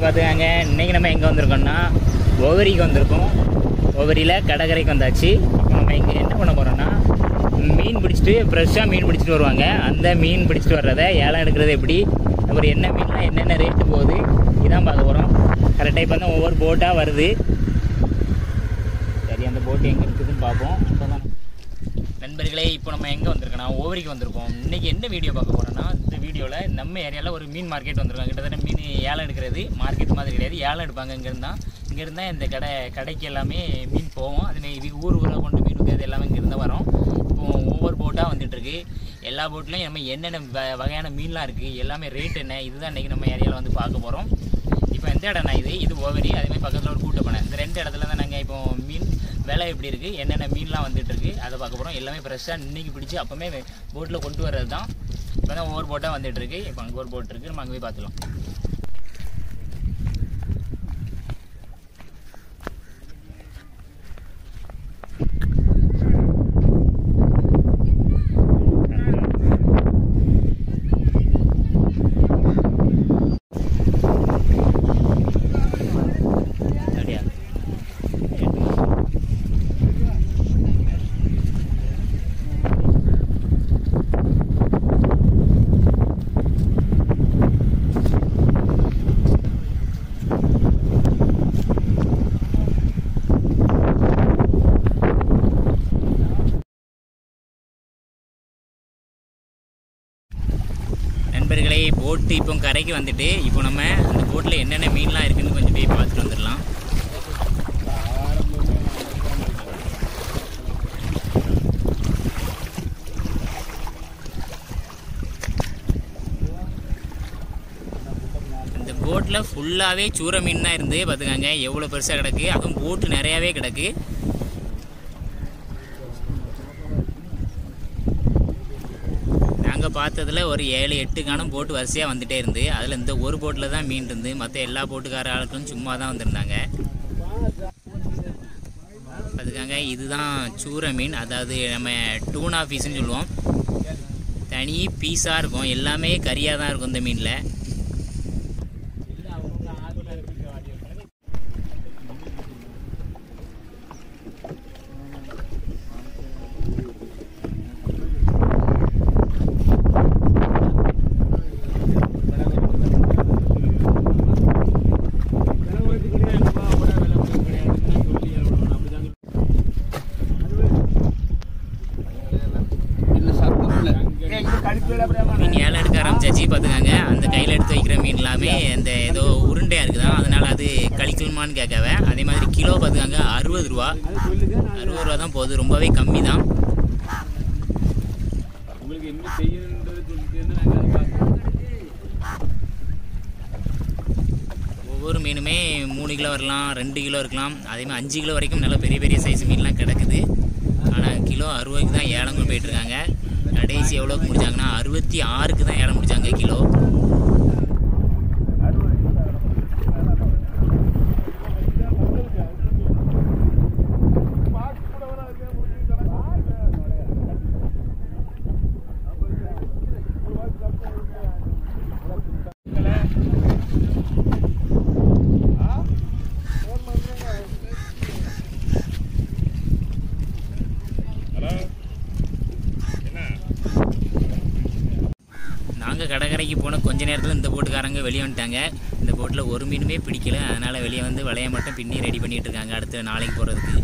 பார்த்துக்காங்க இன்னைக்கு நம்ம எங்கே வந்திருக்கோம்னா ஒவரிக்கு வந்திருக்கோம் ஒவரியில் கடற்கரைக்கு வந்தாச்சு இப்போ நம்ம இங்கே என்ன பண்ண போகிறோம்னா மீன் பிடிச்சிட்டு ஃப்ரெஷ்ஷாக மீன் பிடிச்சிட்டு வருவாங்க அந்த மீன் பிடிச்சிட்டு வர்றதை ஏலம் எடுக்கிறது எப்படி அப்புறம் என்ன மீன்லாம் என்னென்ன ரேட்டு போகுது இதான் பார்க்க போகிறோம் கரெக்டாக இப்போ தான் ஒவ்வொரு போட்டாக வருது சரி அந்த போட்டு எங்கே இருக்குதுன்னு பார்ப்போம் அப்பதான் நண்பர்களே இப்போ நம்ம எங்கே வந்திருக்கோம்னா ஓவரிக்கு வந்திருக்கோம் இன்றைக்கி என்ன வீடியோ பார்க்க போகிறோம்னா இந்த வீடியோவில் நம்ம ஏரியாவில் ஒரு மீன் மார்க்கெட் வந்திருக்கோம் கிட்டத்தட்ட மீன் ஏலம் எடுக்கிறது மார்க்கெட் மாதிரி கிடையாது ஏலம் எடுப்பாங்க இங்கேருந்து தான் இங்கேருந்து தான் இந்த கடை கடைக்கு எல்லாமே மீன் போவோம் அதுமாதிரி இது ஊர் ஊராக கொண்டு மீன் விற்கிறது எல்லாமே இங்கேருந்து தான் வரும் இப்போ ஒவ்வொரு போட்டாக வந்துட்டுருக்கு எல்லா போட்லேயும் நம்ம என்னென்ன வ- வகையான மீன்லாம் இருக்குது எல்லாமே ரேட் என்ன இதுதான் இன்றைக்கி நம்ம ஏரியாவில் வந்து பார்க்க போகிறோம் இப்போ எந்த இடம்னா இது இது ஓவரி அதேமாதிரி பக்கத்தில் ஒரு கூட்டப்பனை இந்த ரெண்டு இடத்துல தான் நாங்கள் இப்போ மீன் விலை எப்படி இருக்குது என்னென்ன மீன்லாம் வந்துட்டு இருக்கு அதை பார்க்க போகிறோம் எல்லாமே ஃப்ரெஷ்ஷாக இன்னைக்கு பிடிச்சி அப்போமே போட்டில் கொண்டு வர்றது தான் இப்போ தான் ஒவ்வொரு போட்டாக வந்துட்டு இருக்கு இப்போ அங்கே ஒரு போட் இருக்குது நம்ம அங்கே போய் பார்த்துலாம் அப்படியா நண்பர்களே போட்டு இப்போ கரைக்கு வந்துட்டு இப்போ நம்ம அந்த போட்டில் என்னென்ன மீன்லாம் இருக்குன்னு கொஞ்சம் போய் பார்த்துட்டு வந்துடலாம் இந்த போட்டில் ஃபுல்லாகவே சூற மீன் தான் இருந்து பார்த்துக்கங்க எவ்வளோ பெருசாக கிடக்கு அதுவும் போட்டு நிறையாவே கிடக்கு நாங்கள் பார்த்ததுல ஒரு ஏழு எட்டு காணும் போட்டு வரிசையாக வந்துட்டே இருந்து அதில் இந்த ஒரு போட்டில் தான் மீன் இருந்து மற்ற எல்லா போட்டுக்கார ஆட்களும் சும்மா தான் வந்திருந்தாங்க அதுக்காக இதுதான் சூற மீன் அதாவது நம்ம டூனா பீஸ்னு சொல்லுவோம் தனி பீஸாக இருக்கும் எல்லாமே கறியாக தான் இருக்கும் இந்த மீனில் மீன் ஏலம் எடுக்க ஆரம்பிச்சாச்சு பார்த்துக்காங்க அந்த கையில் எடுத்து வைக்கிற மீன் எல்லாமே அந்த ஏதோ உருண்டையாக இருக்குதான் அதனால் அது கழிக்கணுமான்னு கேட்கவ அதே மாதிரி கிலோ பார்த்துக்காங்க அறுபது ரூபா அறுபது ரூபா தான் போகுது ரொம்பவே கம்மி தான் உங்களுக்கு என்ன செய்யணுன்றது சொல்லிட்டு நாங்கள் அதை பார்க்குறோம் ஒவ்வொரு மீனுமே மூணு கிலோ வரலாம் ரெண்டு கிலோ இருக்கலாம் அதே மாதிரி அஞ்சு கிலோ வரைக்கும் நல்ல பெரிய பெரிய சைஸ் மீன்லாம் கிடக்குது ஆனால் கிலோ அறுபதுக்கு தான் ஏலம் கொண்டு போயிட்டுருக்காங்க கடைசி எவ்வளோக்கு முடிச்சாங்கன்னா அறுபத்தி ஆறுக்கு தான் ஏலம் முடிச்சாங்க கிலோ நாங்கள் கடற்கரைக்கு போன கொஞ்ச நேரத்தில் இந்த போட்டுக்காரங்க வெளியே வந்துட்டாங்க இந்த போட்டில் ஒரு மீனுமே பிடிக்கல அதனால் வெளியே வந்து வலையை மட்டும் பின்னி ரெடி பண்ணிட்டு இருக்காங்க அடுத்து நாளைக்கு போகிறதுக்கு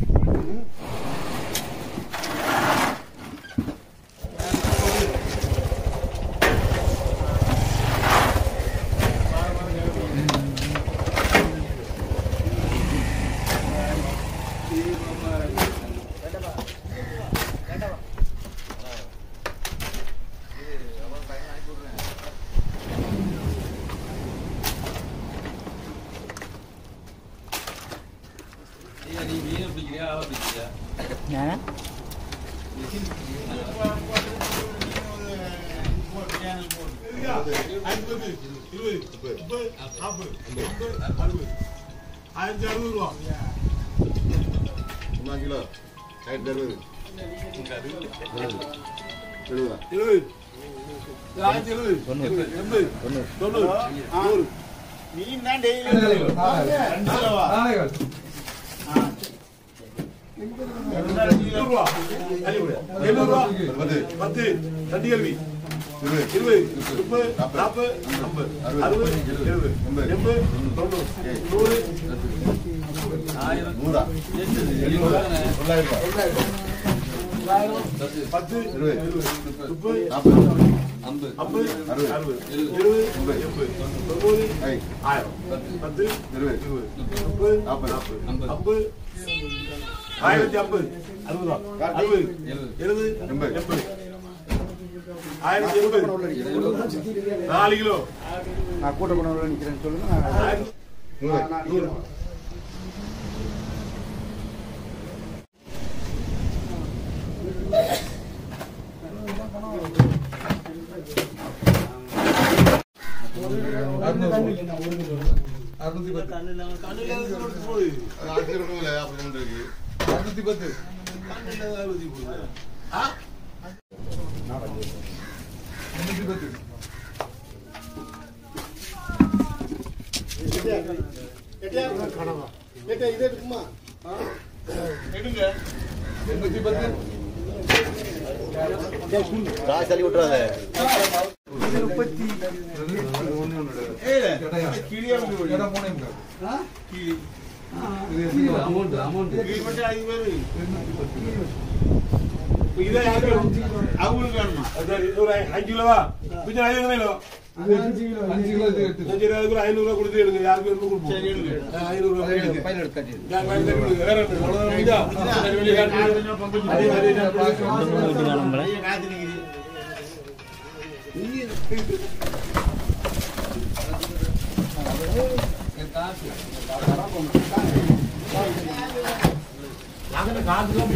நீ மீன் பிடிக்கிறியா ஆளை பிடிக்கிறியா ஆயிரத்தி அறுபது ரூபா ஒன்றா கிலோ ஆயிரத்தி அறுபது எழுபதா எழுபது ஆயிரத்தி எழுபது எண்பது தொண்ணூறு நூறு மீன் தான் டெய்லி ரெண்டு கிலோவா எண்ணூறு ரூபா எண்ணூறு ரூபா பத்து பத்து ரெண்டு கேள்வி இருபது இருபது முப்பது நாற்பது ஐம்பது அறுபது எழுபது எண்பது தொண்ணூறு நூறு நூறா தொள்ளாயிரம் ரூபா பத்து இருபது முப்பது நாற்பது ஐம்பது அறுபது அறுபது எழுபது எண்பது தொண்ணூறு ஐ ஆயிரம் பத்து இருபது இருபது முப்பது நாற்பது நாற்பது ஐம்பது ஆயிரத்தி ஐம்பது அறுபது ரூபா அறுபது எழுபது எண்பது. எண்பது ஆயிரத்தி எண்பது நாலு கிலோ நான் கூட்ட கொண்டு நிற்கிறேன்னு சொல்லுங்க ஆயிரத்தி நூறு நூறு அடுத்த கொடுக்கல அப்படின்னு இருக்கு காசு தள்ளி விட்டுறாத இதே யாருக்கு அவங்களுக்கு வேணுமா ஒரு அஞ்சு கிலோவா கொஞ்சம் ஐநூறு கிலோ அஞ்சு இருபது கூட ஐநூறு ரூபா கொடுத்து எடுங்க யாருக்கு வேணுமோ கொடுப்போம் ஆ, ஐநூறு ரூபா எடுங்க பையில எடுத்து கட்டி நான் வாங்கி தரேன் உங்களுக்கு. வேற என்ன? அவ்வளவுதான் முடிஞ்சா? சரி, வெளியே காட்டு. அதே மாதிரி நான் நாங்க காசு கம்மி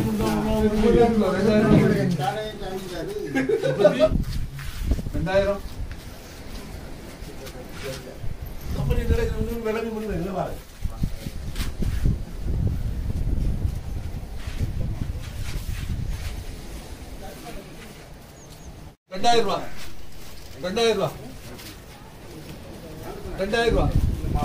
ரெண்டாயிரம் கம்பெனி கிடைக்கிறது விளம்பி பண்ணுங்க இல்லை பாரு ரெண்டாயிரம் ரூபா ரெண்டாயிரம் ரூபா ரெண்டாயிரம் ரூபா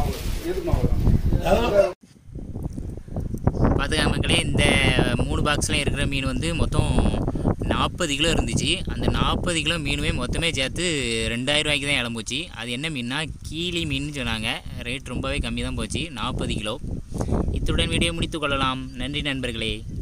பார்த்துக்க மக்களே இந்த மூணு பாக்ஸ்லாம் இருக்கிற மீன் வந்து மொத்தம் நாற்பது கிலோ இருந்துச்சு அந்த நாற்பது கிலோ மீனுமே மொத்தமே சேர்த்து ரெண்டாயிரம் ரூபாய்க்கு தான் இளம்போச்சு அது என்ன மீன்னா கீழி மீன் சொன்னாங்க ரேட் ரொம்பவே கம்மி தான் போச்சு நாற்பது கிலோ இத்துடன் வீடியோ முடித்துக் கொள்ளலாம் நன்றி நண்பர்களே